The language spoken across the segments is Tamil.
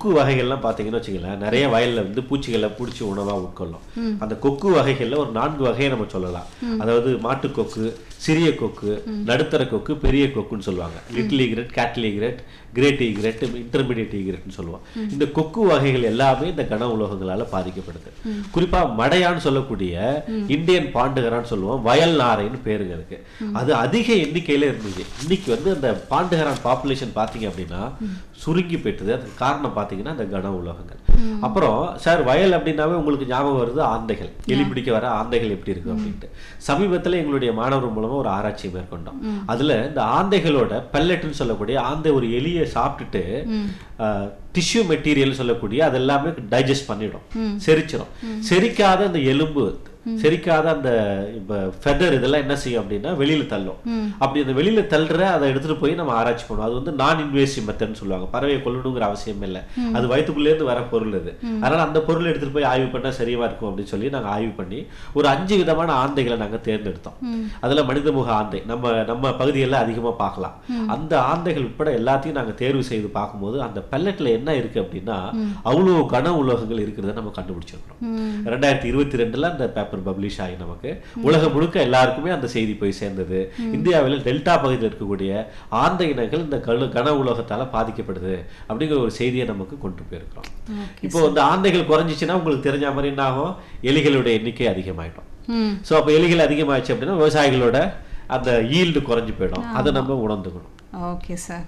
கொக்கு வகைகள்லாம் பார்த்தீங்கன்னு வச்சுங்களேன் நிறைய வயல்ல வந்து பூச்சிகளை பிடிச்சி உணவா உட்கொள்ளும் அந்த கொக்கு வகைகள்ல ஒரு நான்கு வகையை நம்ம சொல்லலாம் அதாவது மாட்டுக்கொக்கு சிறிய கொக்கு நடுத்தர கொக்கு பெரிய கொக்குன்னு சொல்லுவாங்க little egret cattle egret great egret intermediate ஈக்ரெட்னு சொல்லுவோம் இந்த கொக்கு வகைகள் எல்லாமே இந்த கன உலோகங்களால பாதிக்கப்படுது குறிப்பா மடையான்னு சொல்லக்கூடிய இந்தியன் பாண்டுகரான்னு சொல்லுவோம் வயல் நாரைன்னு பேருங்க அதுக்கு அது அதிக எண்ணிக்கையில இருந்தது இன்னைக்கு வந்து அந்த பாண்டுகரான் பாப்புலேஷன் பார்த்தீங்க அப்படின்னா சுருங்கி போயிட்டது அதுக்கு காரணம் பார்த்தீங்கன்னா அந்த கன உலோகங்கள் அப்புறம் சார் வயல் அப்படின்னாவே உங்களுக்கு ஞாபகம் வருது ஆந்தைகள் எலி பிடிக்க வர ஆந்தைகள் எப்படி இருக்கு அப்படின்ட்டு சமீபத்துல எங்களுடைய மாணவர் மூலமா ஒரு ஆராய்ச்சி மேற்கொண்டோம் அதுல இந்த ஆந்தைகளோட பெல்லட்னு சொல்லக்கூடிய ஆந்தை ஒரு எலியை சாப்பிட்டுட்டு டிஷ்யூ மெட்டீரியல் சொல்லக்கூடிய அது எல்லாமே டைஜஸ்ட் பண்ணிடும் செரிச்சிடும் செரிக்காத அந்த எலும்பு செரிக்காத அந்த இப்ப ஃபெதர் இதெல்லாம் என்ன செய்யும் அப்படின்னா வெளியில தள்ளும் அப்படி அந்த வெளியில தள்ளுற அதை எடுத்துட்டு போய் நம்ம ஆராய்ச்சி பண்ணுவோம் அது வந்து நான் இன்வேசிவ் மெத்தட்னு சொல்லுவாங்க பறவையை கொல்லணுங்கிற அவசியம் இல்லை அது வயிற்றுக்குள்ளே இருந்து வர பொருள் அது அதனால அந்த பொருள் எடுத்துட்டு போய் ஆய்வு பண்ணா சரியா இருக்கும் அப்படின்னு சொல்லி நாங்க ஆய்வு பண்ணி ஒரு அஞ்சு விதமான ஆந்தைகளை நாங்க தேர்ந்தெடுத்தோம் அதுல மனித முக ஆந்தை நம்ம நம்ம பகுதிகளில் அதிகமா பார்க்கலாம் அந்த ஆந்தைகள் உட்பட எல்லாத்தையும் நாங்க தேர்வு செய்து பார்க்கும்போது அந்த பெல்லட்ல என்ன இருக்கு அப்படின்னா அவ்வளவு கன உலோகங்கள் இருக்கிறத நம்ம கண்டுபிடிச்சிருக்கிறோம் ரெண்டாயிரத்தி இருபத்தி ரெண்டுல அந்த பேப்பர் பப்ளிஷ் ஆகி நமக்கு உலகம் முழுக்க எல்லாருக்குமே அந்த செய்தி போய் சேர்ந்தது இந்தியாவில் டெல்டா பகுதியில் இருக்கக்கூடிய ஆந்த இனங்கள் இந்த கழு கன உலோகத்தால பாதிக்கப்படுது அப்படிங்கிற ஒரு செய்தியை நமக்கு கொண்டு போயிருக்கிறோம் இப்போ இந்த ஆந்தைகள் குறைஞ்சிச்சுன்னா உங்களுக்கு தெரிஞ்ச மாதிரி என்ன ஆகும் எலிகளுடைய எண்ணிக்கை அதிகமாயிடும் ம் ஸோ அப்போ எலிகள் அதிகமாயிடுச்சு அப்படின்னா விவசாயிகளோட அந்த ஈல்டு குறைஞ்சு போயிடும் அதை நம்ம உணர்ந்துக்கணும் ஓகே சார்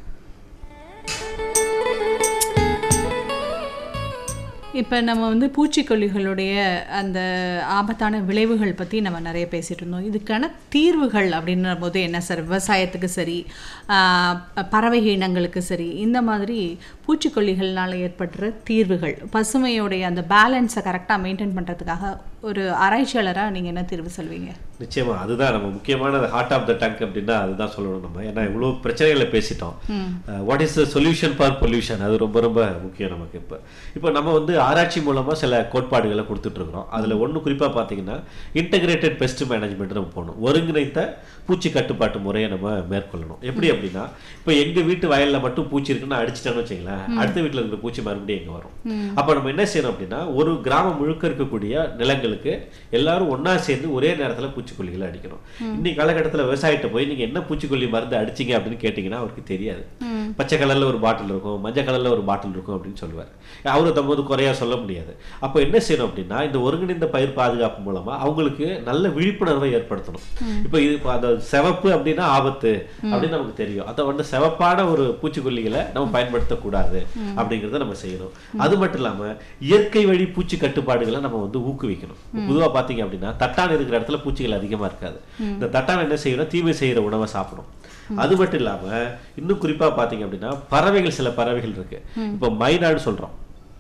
இப்போ நம்ம வந்து பூச்சிக்கொல்லிகளுடைய அந்த ஆபத்தான விளைவுகள் பற்றி நம்ம நிறைய பேசிட்டு இருந்தோம் இதுக்கான தீர்வுகள் அப்படின்ற போது என்ன சார் விவசாயத்துக்கு சரி ஆஹ் பறவை இனங்களுக்கு சரி இந்த மாதிரி பூச்சிக்கொல்லிகள்னால ஏற்படுற தீர்வுகள் பசுமையோடைய அந்த பேலன்ஸை கரெக்டாக மெயின்டைன் பண்ணுறதுக்காக ஒரு ஆராய்ச்சியாளராக நீங்கள் என்ன தீர்வு சொல்வீங்க நிச்சயமா அதுதான் நம்ம முக்கியமான ஹார்ட் ஆஃப் த டங்க் அப்படின்னா அதுதான் சொல்லணும் நம்ம ஏன்னா இவ்வளோ பிரச்சனைகளை பேசிட்டோம் what is the solution for pollution அது ரொம்ப ரொம்ப முக்கியம் நமக்கு இப்போ இப்போ நம்ம வந்து ஆராய்ச்சி மூலமா சில கோட்பாடுகளை கொடுத்துட்டு இருக்கிறோம் அதுல ஒண்ணு குறிப்பா பார்த்தீங்கன்னா இன்டகிரேட்டட் பெஸ்ட் மேனேஜ்மெண்ட் நம்ம போகணும் ஒருங்கிணைத்த பூச்சி கட்டுப்பாட்டு முறையை நம்ம மேற்கொள்ளணும் எப்படி அப்படின்னா இப்போ எங்க வீட்டு வயல்ல மட்டும் பூச்சி இருக்குன்னு அடிச்சிட்டோம்னு வச்சுங்களேன் அடுத்த வீட்டுல இருக்கிற பூச்சி மறுபடியும் எங்க வரும் அப்போ நம்ம என்ன செய்யணும் அப்படின்னா ஒரு கிராமம் முழுக்க இருக்கக்கூடிய நிலங்களுக்கு எல்லாரும் ஒண்ணா சேர்ந்து ஒரே நேரத்துல பூச்சிக்கொல்லிகளை அடிக்கணும் இன்னைக்கு காலகட்டத்துல விவசாயிட்ட போய் நீங்க என்ன பூச்சிக்கொல்லி மருந்து அடிச்சீங்க அப்படின்னு கேட்டீங்கன்னா அவருக்கு தெரியாது பச்சை கலர்ல ஒரு பாட்டில் இருக்கும் மஞ்சள் கலர்ல ஒரு பாட்டில் இருக்கும் அப்படின்னு சொல்லுவார் அவரு தம்போது குறையா சொல்ல முடியாது அப்போ என்ன செய்யணும் அப்படின்னா இந்த ஒருங்கிணைந்த பயிர் பாதுகாப்பு மூலமா அவங்களுக்கு நல்ல விழிப்புணர்வை ஏற்படுத்தணும் இப்போ இது இப்போ அந்த சிவப்பு அப்படின்னா ஆபத்து அப்படின்னு நமக்கு தெரியும் அதை வந்து சிவப்பான ஒரு பூச்சிக்கொல்லிகளை நம்ம பயன்படுத்தக்கூடாது அப்படிங்கிறத நம்ம செய்யணும் அது மட்டும் இல்லாம இயற்கை வழி பூச்சி கட்டுப்பாடுகளை நம்ம வந்து ஊக்குவிக்கணும் பொதுவா பாத்தீங்க அப்படின்னா தட்டான் இருக்கிற இடத்துல பூச்சிகள் அதிகமா இருக்காது இந்த தட்டான் என்ன செய்யணும் தீமை செய்யற உணவை சாப்பிடும் அது மட்டும் இல்லாம இன்னும் குறிப்பா பாத்தீங்க அப்படின்னா பறவைகள் சில பறவைகள் இருக்கு இப்போ மைனான்னு சொல்றோம்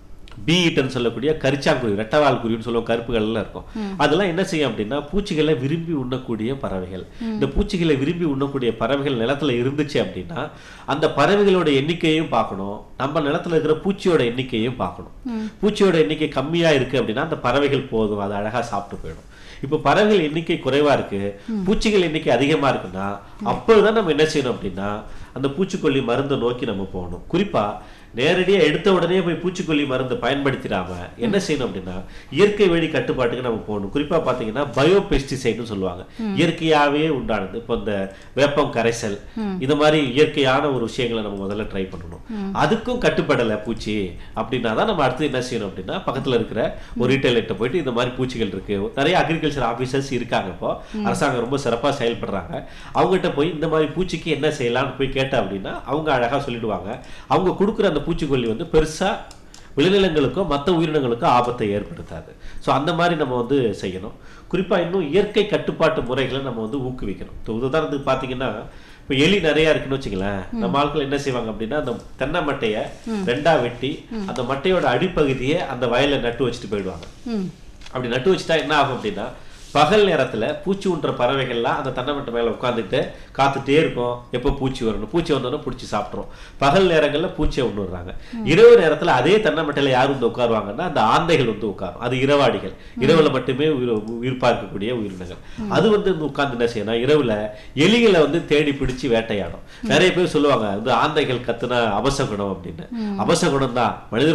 பீ ஈட்டன்னு சொல்லக்கூடிய கரிச்சாங்குருவி ரெட்டவால் குருவின்னு சொல்லுவோம் கருப்புகள்லாம் இருக்கும் அதெல்லாம் என்ன செய்யும் அப்படின்னா பூச்சிகளை விரும்பி உண்ணக்கூடிய பறவைகள் இந்த பூச்சிகளை விரும்பி உண்ணக்கூடிய பறவைகள் நிலத்துல இருந்துச்சு அப்படின்னா அந்த பறவைகளோட எண்ணிக்கையும் பார்க்கணும் நம்ம நிலத்துல இருக்கிற பூச்சியோட எண்ணிக்கையும் பார்க்கணும் பூச்சியோட எண்ணிக்கை கம்மியா இருக்கு அப்படின்னா அந்த பறவைகள் போதும் அது அழகா சாப்பிட்டு போயிடும் இப்போ பறவைகள் எண்ணிக்கை குறைவா இருக்கு பூச்சிகள் எண்ணிக்கை அதிகமா இருக்குன்னா அப்பொழுதுதான் நம்ம என்ன செய்யணும் அப்படின்னா அந்த பூச்சிக்கொல்லி மருந்தை நோக்கி நம்ம போகணும் குறிப்பா நேரடியா எடுத்த உடனே போய் பூச்சிக்கொல்லி மருந்து பயன்படுத்திடாம என்ன செய்யணும் அப்படின்னா இயற்கை வழி கட்டுப்பாட்டுக்கு நம்ம போகணும் குறிப்பா பாத்தீங்கன்னா பயோ பெஸ்டிசைட்னு சொல்லுவாங்க இயற்கையாவே உண்டானது இப்போ இந்த வேப்பம் கரைசல் இந்த மாதிரி இயற்கையான ஒரு விஷயங்களை நம்ம முதல்ல ட்ரை பண்ணணும் அதுக்கும் கட்டுப்படலை பூச்சி அப்படின்னா தான் நம்ம அடுத்து என்ன செய்யணும் அப்படின்னா பக்கத்துல இருக்கிற ஒரு ரீட்டைலர்கிட்ட போயிட்டு இந்த மாதிரி பூச்சிகள் இருக்கு நிறைய அக்ரிகல்ச்சர் ஆபீசர்ஸ் இருக்காங்க இப்போ அரசாங்கம் ரொம்ப சிறப்பா செயல்படுறாங்க அவங்ககிட்ட போய் இந்த மாதிரி பூச்சிக்கு என்ன செய்யலாம்னு போய் கேட்ட அப்படின்னா அவங்க அழகா சொல்லிடுவாங்க அவங்க கொடுக்குற அந்த பூச்சிக்கொல்லி வந்து பெருசா விளைநிலங்களுக்கோ மற்ற உயிரினங்களுக்கோ ஆபத்தை ஏற்படுத்தாது ஸோ அந்த மாதிரி நம்ம வந்து செய்யணும் குறிப்பா இன்னும் இயற்கை கட்டுப்பாட்டு முறைகளை நம்ம வந்து ஊக்குவிக்கணும் இப்போ உதாரணத்துக்கு பார்த்தீங்கன்னா இப்போ எலி நிறைய இருக்குன்னு வச்சுங்களேன் நம்ம ஆட்கள் என்ன செய்வாங்க அப்படின்னா அந்த தென்னை மட்டையை ரெண்டா வெட்டி அந்த மட்டையோட அடிப்பகுதியை அந்த வயல்ல நட்டு வச்சுட்டு போயிடுவாங்க ம் அப்படி நட்டு வச்சுட்டா என்ன ஆகும் அப்படின்னா பகல் நேரத்துல பூச்சி உண்ற பறவைகள்லாம் அந்த தென்னமட்டை மேல உட்காந்துட்டு காத்துட்டே இருக்கும் எப்போ பூச்சி வரணும் பூச்சி வந்தோடனே பிடிச்சி சாப்பிட்றோம் பகல் நேரங்கள்ல பூச்சியை உண்ணுறாங்க இரவு நேரத்துல அதே தென்னமட்டையில யார் வந்து உட்காருவாங்கன்னா அந்த ஆந்தைகள் வந்து உட்காரும் அது இரவாடிகள் இரவுல மட்டுமே உயிர் உயிர் பார்க்கக்கூடிய உயிரினங்கள் அது வந்து உட்கார்ந்து என்ன செய்யணும் இரவுல எலிகளை வந்து தேடி பிடிச்சு வேட்டையாடும் நிறைய பேர் சொல்லுவாங்க வந்து ஆந்தைகள் கத்துனா அபசகுணம் அப்படின்னு அபசகுணம் தான் மனிதர்கள்